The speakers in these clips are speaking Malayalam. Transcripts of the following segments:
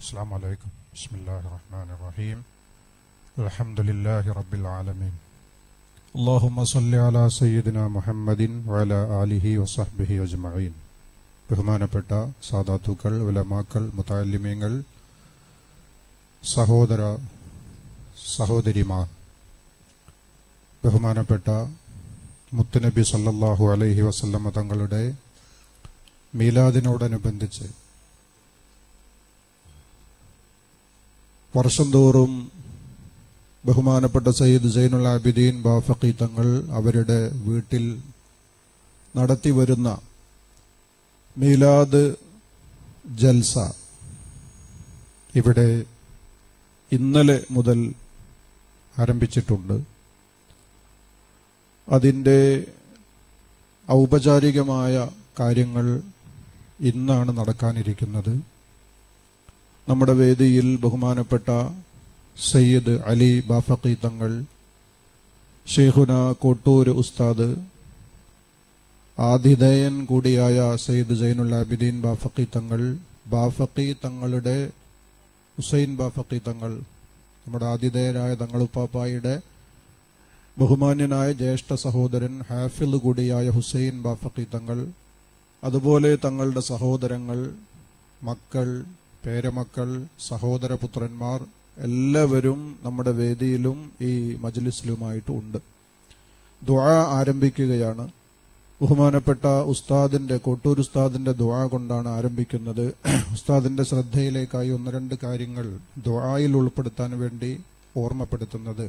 السلام عليكم بسم الله الرحمن الرحيم الحمد لله رب العالمين اللهم صل على سيدنا محمد وعلى آله وصحبه أجمعين ബഹുമാനപ്പെട്ട സാദാത്തുക്കൾ ഉലമാക്കൾ മുത്താലിമ്യങ്ങൾ സഹോദര സഹോദരിമാർ ബഹുമാനപ്പെട്ട മുത്തുനബി സല്ലല്ലാഹു അലൈഹി വസല്ലമ തങ്ങളുടെ മീലാദിനോടനുബന്ധിച്ച് വർഷം തോറും ബഹുമാനപ്പെട്ട സയ്യിദ് സൈനുൽ ആബിദീൻ ബാഫഖി തങ്ങൾ അവരുടെ വീട്ടിൽ നടത്തി വരുന്ന മീലാദ് ജൽസ ഇവിടെ ഇന്നലെ മുതൽ ആരംഭിച്ചിട്ടുണ്ട് അതിൻ്റെ ഔപചാരികമായ കാര്യങ്ങൾ ഇന്നാണ് നടക്കാനിരിക്കുന്നത് നമ്മുടെ വേദിയിൽ ബഹുമാനപ്പെട്ട സയ്യിദ് അലി ബാഫഖി തങ്ങൾ ഷെയ്ഖുന കോട്ടൂർ ഉസ്താദ് ആതിഥേയൻ കൂടിയായ സയ്യിദ് സൈനുൽ ആബിദീൻ ബാഫഖി തങ്ങൾ ബാഫഖി തങ്ങളുടെ ഹുസൈൻ ബാഫഖി തങ്ങൾ നമ്മുടെ ആതിഥേയരായ തങ്ങളുപ്പാപ്പായുടെ ബഹുമാന്യനായ ജ്യേഷ്ഠ സഹോദരൻ ഹാഫിൽ കൂടിയായ ഹുസൈൻ ബാഫഖി തങ്ങൾ അതുപോലെ തങ്ങളുടെ സഹോദരങ്ങൾ മക്കൾ പേരമക്കൾ സഹോദരപുത്രന്മാർ എല്ലാവരും നമ്മുടെ വേദിയിലും ഈ മജ്ലിസിലുമായിട്ട് ഉണ്ട് ദുആ ആരംഭിക്കുകയാണ് ബഹുമാനപ്പെട്ട ഉസ്താദിന്റെ കോട്ടൂർ ഉസ്താദിന്റെ ദുആ കൊണ്ടാണ് ആരംഭിക്കുന്നത് ഉസ്താദിന്റെ ശ്രദ്ധയിലേക്കായി ഒന്ന് രണ്ട് കാര്യങ്ങൾ ദുആയിൽ ഉൾപ്പെടുത്താൻ വേണ്ടി ഓർമ്മപ്പെടുത്തുന്നത്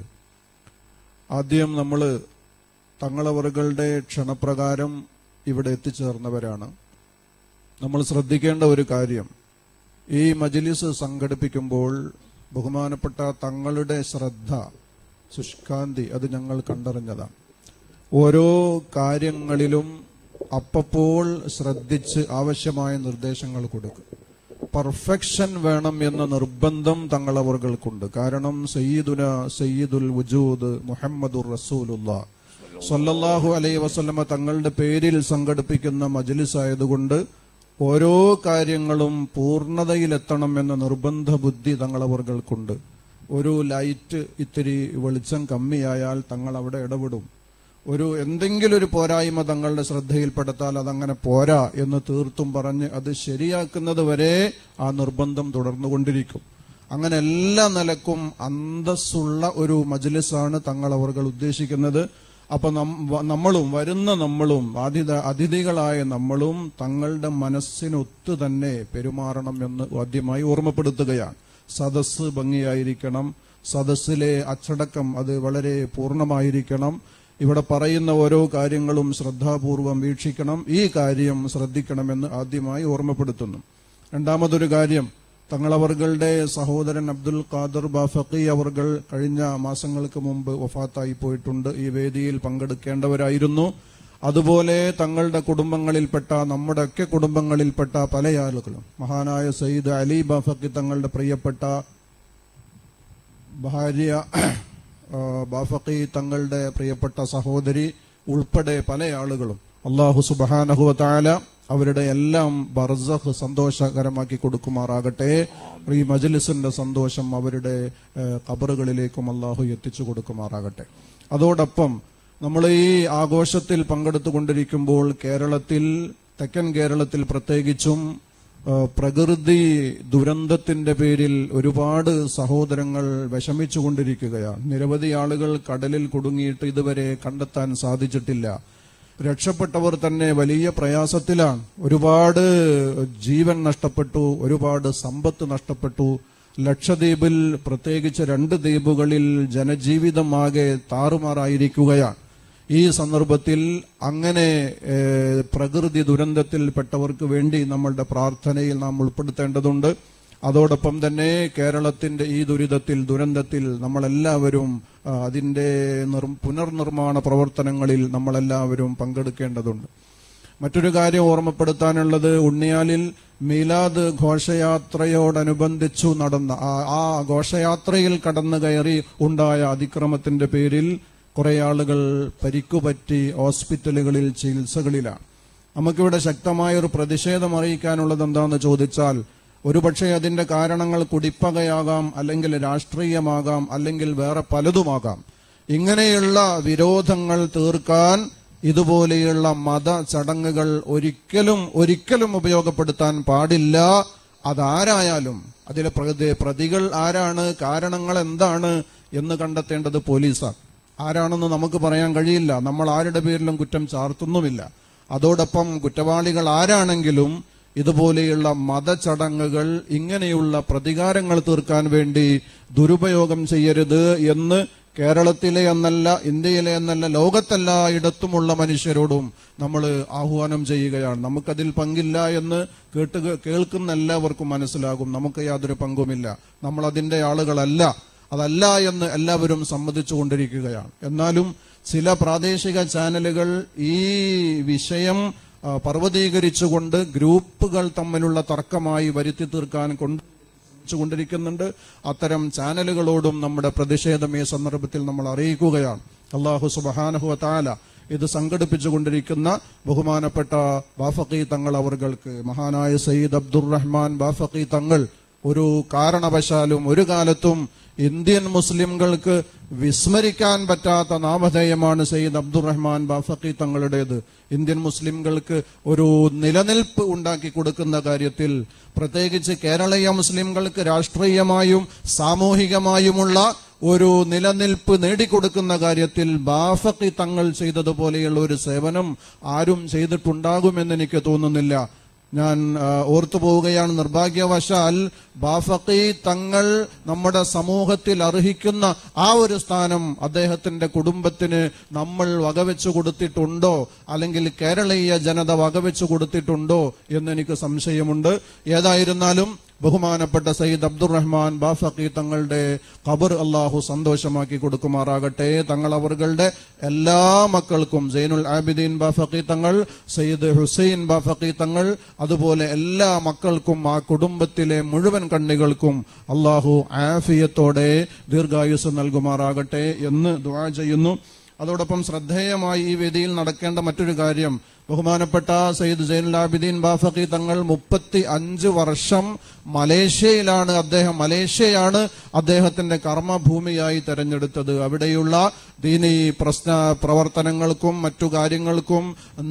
ആദ്യം നമ്മൾ തങ്ങളവറുകളുടെ ക്ഷണപ്രകാരം ഇവിടെ എത്തിച്ചേർന്നവരാണ് നമ്മൾ ശ്രദ്ധിക്കേണ്ട ഒരു കാര്യം ഈ മജ്ലിസ് സംഘടിപ്പിക്കുമ്പോൾ ബഹുമാനപ്പെട്ട തങ്ങളുടെ ശ്രദ്ധ ശുഷ്കാന്തി അത് ഞങ്ങൾ കണ്ടറിഞ്ഞതാണ് ഓരോ കാര്യങ്ങളിലും അപ്പപ്പോൾ ശ്രദ്ധിച്ച് ആവശ്യമായ നിർദ്ദേശങ്ങൾ കൊടുക്കും പെർഫെക്ഷൻ വേണം എന്ന നിർബന്ധം തങ്ങളവർകൾക്കുണ്ട് കാരണം സയ്യിദുന സയ്യിദുൽ വജൂദ് മുഹമ്മദുർ റസൂലുള്ള സല്ലല്ലാഹു അലൈഹി വസല്ലമ തങ്ങളുടെ പേരിൽ സംഘടിപ്പിക്കുന്ന മജ്ലിസ് ആയതുകൊണ്ട് ഓരോ കാര്യങ്ങളും പൂർണ്ണതയിലെത്തണം എന്ന നിർബന്ധ ബുദ്ധി തങ്ങളവർകൾക്കുണ്ട് ഒരു ലൈറ്റ് ഇത്തിരി വെളിച്ചം കമ്മിയായാൽ തങ്ങൾ അവിടെ ഇടപെടും ഒരു എന്തെങ്കിലും ഒരു പോരായ്മ തങ്ങളുടെ ശ്രദ്ധയിൽപ്പെടുത്താൽ അതങ്ങനെ പോരാ എന്ന് തീർത്തും പറഞ്ഞ് അത് ശരിയാക്കുന്നത് വരെ ആ നിർബന്ധം തുടർന്നുകൊണ്ടിരിക്കും അങ്ങനെ എല്ലാ നിലക്കും അന്തസ്സുള്ള ഒരു മജ്ലിസാണ് തങ്ങൾ അവർ ഉദ്ദേശിക്കുന്നത് അപ്പൊ നമ്മളും വരുന്ന നമ്മളും അതിഥ അതിഥികളായ നമ്മളും തങ്ങളുടെ മനസ്സിനൊത്തു തന്നെ പെരുമാറണം എന്ന് ആദ്യമായി ഓർമ്മപ്പെടുത്തുകയാണ് സദസ്സ് ഭംഗിയായിരിക്കണം സദസ്സിലെ അച്ചടക്കം അത് വളരെ പൂർണ്ണമായിരിക്കണം ഇവിടെ പറയുന്ന ഓരോ കാര്യങ്ങളും ശ്രദ്ധാപൂർവം വീക്ഷിക്കണം ഈ കാര്യം ശ്രദ്ധിക്കണമെന്ന് ആദ്യമായി ഓർമ്മപ്പെടുത്തുന്നു രണ്ടാമതൊരു കാര്യം തങ്ങളവർകളുടെ സഹോദരൻ അബ്ദുൽ ഖാദർ ബാഫക്കി അവർകൾ കഴിഞ്ഞ മാസങ്ങൾക്ക് മുമ്പ് വഫാത്തായി പോയിട്ടുണ്ട് ഈ വേദിയിൽ പങ്കെടുക്കേണ്ടവരായിരുന്നു അതുപോലെ തങ്ങളുടെ കുടുംബങ്ങളിൽപ്പെട്ട നമ്മുടെയൊക്കെ കുടുംബങ്ങളിൽപ്പെട്ട പല ആളുകളും മഹാനായ സയ്യിദ് അലി ബാഫക്കി തങ്ങളുടെ പ്രിയപ്പെട്ട ഭാര്യ ബാഫക്കി തങ്ങളുടെ പ്രിയപ്പെട്ട സഹോദരി ഉൾപ്പെടെ പല ആളുകളും അള്ളാഹു സുബാനഹുവ താല അവരുടെ എല്ലാം ബർസഖ് സന്തോഷകരമാക്കി കൊടുക്കുമാറാകട്ടെ ഈ മജ്ലിസിന്റെ സന്തോഷം അവരുടെ കബറുകളിലേക്കും അള്ളാഹു എത്തിച്ചു കൊടുക്കുമാറാകട്ടെ അതോടൊപ്പം നമ്മൾ ഈ ആഘോഷത്തിൽ പങ്കെടുത്തുകൊണ്ടിരിക്കുമ്പോൾ കേരളത്തിൽ തെക്കൻ കേരളത്തിൽ പ്രത്യേകിച്ചും പ്രകൃതി ദുരന്തത്തിന്റെ പേരിൽ ഒരുപാട് സഹോദരങ്ങൾ വിഷമിച്ചുകൊണ്ടിരിക്കുകയാണ് നിരവധി ആളുകൾ കടലിൽ കുടുങ്ങിയിട്ട് ഇതുവരെ കണ്ടെത്താൻ സാധിച്ചിട്ടില്ല രക്ഷപ്പെട്ടവർ തന്നെ വലിയ പ്രയാസത്തിലാണ് ഒരുപാട് ജീവൻ നഷ്ടപ്പെട്ടു ഒരുപാട് സമ്പത്ത് നഷ്ടപ്പെട്ടു ലക്ഷദ്വീപിൽ പ്രത്യേകിച്ച് രണ്ട് ദ്വീപുകളിൽ ജനജീവിതമാകെ താറുമാറായിരിക്കുകയാണ് ഈ സന്ദർഭത്തിൽ അങ്ങനെ പ്രകൃതി ദുരന്തത്തിൽപ്പെട്ടവർക്ക് വേണ്ടി നമ്മളുടെ പ്രാർത്ഥനയിൽ നാം ഉൾപ്പെടുത്തേണ്ടതുണ്ട് അതോടൊപ്പം തന്നെ കേരളത്തിന്റെ ഈ ദുരിതത്തിൽ ദുരന്തത്തിൽ നമ്മളെല്ലാവരും അതിന്റെ പുനർനിർമ്മാണ പ്രവർത്തനങ്ങളിൽ നമ്മളെല്ലാവരും പങ്കെടുക്കേണ്ടതുണ്ട് മറ്റൊരു കാര്യം ഓർമ്മപ്പെടുത്താനുള്ളത് ഉണ്ണിയാലിൽ മീലാദ് ഘോഷയാത്രയോടനുബന്ധിച്ചു നടന്ന ആ ഘോഷയാത്രയിൽ കടന്നു കയറി ഉണ്ടായ അതിക്രമത്തിന്റെ പേരിൽ കുറെ ആളുകൾ പരിക്കുപറ്റി ഹോസ്പിറ്റലുകളിൽ ചികിത്സകളിലാണ് നമുക്കിവിടെ ശക്തമായ ഒരു പ്രതിഷേധം അറിയിക്കാനുള്ളത് എന്താണെന്ന് ചോദിച്ചാൽ ഒരുപക്ഷെ അതിന്റെ കാരണങ്ങൾ കുടിപ്പകയാകാം അല്ലെങ്കിൽ രാഷ്ട്രീയമാകാം അല്ലെങ്കിൽ വേറെ പലതുമാകാം ഇങ്ങനെയുള്ള വിരോധങ്ങൾ തീർക്കാൻ ഇതുപോലെയുള്ള മത ചടങ്ങുകൾ ഒരിക്കലും ഒരിക്കലും ഉപയോഗപ്പെടുത്താൻ പാടില്ല അതാരായാലും അതിലെ പ്രതി പ്രതികൾ ആരാണ് കാരണങ്ങൾ എന്താണ് എന്ന് കണ്ടെത്തേണ്ടത് പോലീസാണ് ആരാണെന്ന് നമുക്ക് പറയാൻ കഴിയില്ല നമ്മൾ ആരുടെ പേരിലും കുറ്റം ചാർത്തുന്നുമില്ല അതോടൊപ്പം കുറ്റവാളികൾ ആരാണെങ്കിലും ഇതുപോലെയുള്ള മതചടങ്ങുകൾ ഇങ്ങനെയുള്ള പ്രതികാരങ്ങൾ തീർക്കാൻ വേണ്ടി ദുരുപയോഗം ചെയ്യരുത് എന്ന് കേരളത്തിലെ എന്നല്ല ഇന്ത്യയിലെ എന്നല്ല ലോകത്തെല്ലായിടത്തുമുള്ള മനുഷ്യരോടും നമ്മൾ ആഹ്വാനം ചെയ്യുകയാണ് നമുക്കതിൽ പങ്കില്ല എന്ന് കേട്ട് കേൾക്കുന്ന എല്ലാവർക്കും മനസ്സിലാകും നമുക്ക് യാതൊരു പങ്കുമില്ല നമ്മൾ അതിന്റെ ആളുകളല്ല അതല്ല എന്ന് എല്ലാവരും സമ്മതിച്ചുകൊണ്ടിരിക്കുകയാണ് എന്നാലും ചില പ്രാദേശിക ചാനലുകൾ ഈ വിഷയം ആ, പർവ്വതീകരിച്ചുകൊണ്ട് ഗ്രൂപ്പുകൾ തമ്മിലുള്ള തർക്കമായി വരുത്തി തീർക്കാൻ കൊണ്ട് കൊണ്ടിരിക്കുന്നുണ്ട് അത്തരം ചാനലുകളോടും നമ്മുടെ പ്രതിഷേധം ഈ സന്ദർഭത്തിൽ നമ്മൾ അറിയിക്കുകയാണ് അള്ളാഹു സുബഹാനഹു താല ഇത് സംഘടിപ്പിച്ചുകൊണ്ടിരിക്കുന്ന ബഹുമാനപ്പെട്ട ബാഫക്കി തങ്ങൾ അവർക്ക് മഹാനായ സയ്യിദ് അബ്ദുറഹ്മാൻ ബാഫക്കി തങ്ങൾ ഒരു കാരണവശാലും ഒരു കാലത്തും ഇന്ത്യൻ മുസ്ലിംകൾക്ക് വിസ്മരിക്കാൻ പറ്റാത്ത നാമധേയമാണ് സയ്യിദ് അബ്ദുറഹ്മാൻ ബാഫക്കി തങ്ങളുടേത് ഇന്ത്യൻ മുസ്ലിംകൾക്ക് ഒരു നിലനിൽപ്പ് ഉണ്ടാക്കി കൊടുക്കുന്ന കാര്യത്തിൽ പ്രത്യേകിച്ച് കേരളീയ മുസ്ലിംകൾക്ക് രാഷ്ട്രീയമായും സാമൂഹികമായുമുള്ള ഒരു നിലനിൽപ്പ് നേടിക്കൊടുക്കുന്ന കാര്യത്തിൽ ബാഫക്കി തങ്ങൾ ചെയ്തതുപോലെയുള്ള ഒരു സേവനം ആരും ചെയ്തിട്ടുണ്ടാകുമെന്ന് എനിക്ക് തോന്നുന്നില്ല ഞാൻ ആ, ഓർത്തു പോവുകയാണ് നിർഭാഗ്യവശാൽ ബാഫക്കി തങ്ങൾ നമ്മുടെ സമൂഹത്തിൽ അർഹിക്കുന്ന ആ ഒരു സ്ഥാനം അദ്ദേഹത്തിന്റെ കുടുംബത്തിന് നമ്മൾ വകവെച്ചു കൊടുത്തിട്ടുണ്ടോ അല്ലെങ്കിൽ കേരളീയ ജനത വകവെച്ചു കൊടുത്തിട്ടുണ്ടോ എന്ന് എനിക്ക് സംശയമുണ്ട് ഏതായിരുന്നാലും ബഹുമാനപ്പെട്ട സയ്യിദ് അബ്ദുറഹ്മാൻ ബാഫക്കി തങ്ങളുടെ ഖബർ അള്ളാഹു സന്തോഷമാക്കി കൊടുക്കുമാറാകട്ടെ തങ്ങൾ അവരുടെ എല്ലാ മക്കൾക്കും സൈനുൽ ആബിദീൻ ബാഫക്കി തങ്ങൾ സയ്യിദ് ഹുസൈൻ ബാഫക്കി തങ്ങൾ അതുപോലെ എല്ലാ മക്കൾക്കും ആ കുടുംബത്തിലെ മുഴുവൻ കണ്ണികൾക്കും അള്ളാഹു ആഫിയത്തോടെ ദീർഘായുസ് നൽകുമാറാകട്ടെ എന്ന് ദുആ ചെയ്യുന്നു അതോടൊപ്പം ശ്രദ്ധേയമായി ഈ വേദിയിൽ നടക്കേണ്ട മറ്റൊരു കാര്യം ബഹുമാനപ്പെട്ട സയ്യിദ് സൈനുൽ ആബിദീൻ ബാഫക്കി തങ്ങൾ മുപ്പത്തി അഞ്ച് വർഷം മലേഷ്യയിലാണ് അദ്ദേഹം മലേഷ്യയാണ് അദ്ദേഹത്തിന്റെ കർമ്മഭൂമിയായി തെരഞ്ഞെടുത്തത് അവിടെയുള്ള ദീനി പ്രശ്ന പ്രവർത്തനങ്ങൾക്കും മറ്റു കാര്യങ്ങൾക്കും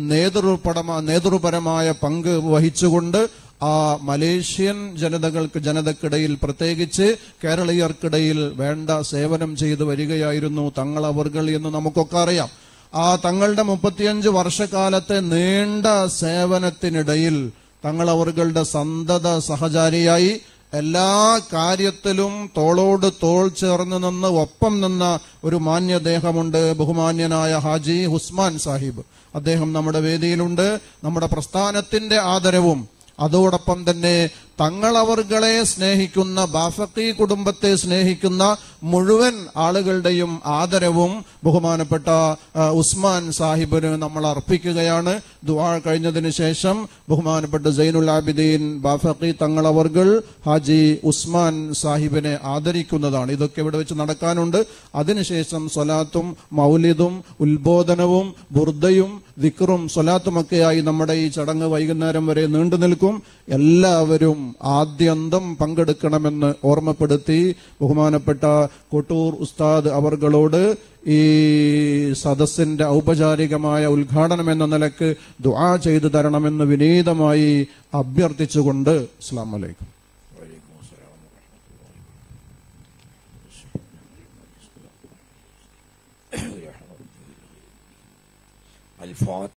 നേതൃപടമ നേതൃപരമായ പങ്ക് വഹിച്ചുകൊണ്ട് ആ മലേഷ്യൻ ജനതകൾക്ക് ജനതക്കിടയിൽ പ്രത്യേകിച്ച് കേരളീയർക്കിടയിൽ വേണ്ട സേവനം ചെയ്തു വരികയായിരുന്നു തങ്ങളവർകൾ എന്ന് നമുക്കൊക്കെ അറിയാം ആ തങ്ങളുടെ മുപ്പത്തിയഞ്ച് വർഷക്കാലത്തെ നീണ്ട സേവനത്തിനിടയിൽ തങ്ങളവറുകളുടെ സന്തത സഹചാരിയായി എല്ലാ കാര്യത്തിലും തോളോട് തോൾ ചേർന്ന് നിന്ന് ഒപ്പം നിന്ന ഒരു മാന്യദേഹമുണ്ട് ബഹുമാന്യനായ ഹാജി ഹുസ്മാൻ സാഹിബ് അദ്ദേഹം നമ്മുടെ വേദിയിലുണ്ട് നമ്മുടെ പ്രസ്ഥാനത്തിന്റെ ആദരവും അതോടൊപ്പം തന്നെ തങ്ങളവർകളെ സ്നേഹിക്കുന്ന ബാഫക്കി കുടുംബത്തെ സ്നേഹിക്കുന്ന മുഴുവൻ ആളുകളുടെയും ആദരവും ബഹുമാനപ്പെട്ട ആ, ഉസ്മാൻ സാഹിബിന് നമ്മൾ അർപ്പിക്കുകയാണ് ദുആ കഴിഞ്ഞതിന് ശേഷം ബഹുമാനപ്പെട്ട സൈനുൽ ആബിദീൻ ബാഫക്കി തങ്ങളവർകൾ ഹാജി ഉസ്മാൻ സാഹിബിനെ ആദരിക്കുന്നതാണ് ഇതൊക്കെ ഇവിടെ വെച്ച് നടക്കാനുണ്ട് അതിനുശേഷം സ്വലാത്തും മൗലിദും ഉത്ബോധനവും ബുർദയും ദിക്റും സ്വലാത്തുമൊക്കെയായി നമ്മുടെ ഈ ചടങ്ങ് വൈകുന്നേരം വരെ നീണ്ടു നിൽക്കും എല്ലാവരും ആദ്യന്തം പങ്കെടുക്കണമെന്ന് ഓർമ്മപ്പെടുത്തി ബഹുമാനപ്പെട്ട കൊട്ടൂർ ഉസ്താദ് അവർകളോട് ഈ സദസ്സിന്റെ ഔപചാരികമായ ഉദ്ഘാടനം എന്ന നിലക്ക് ദുആ ചെയ്തു തരണമെന്ന് വിനീതമായി അഭ്യർത്ഥിച്ചുകൊണ്ട് അസ്സാം വലൈക്കും الفاتحة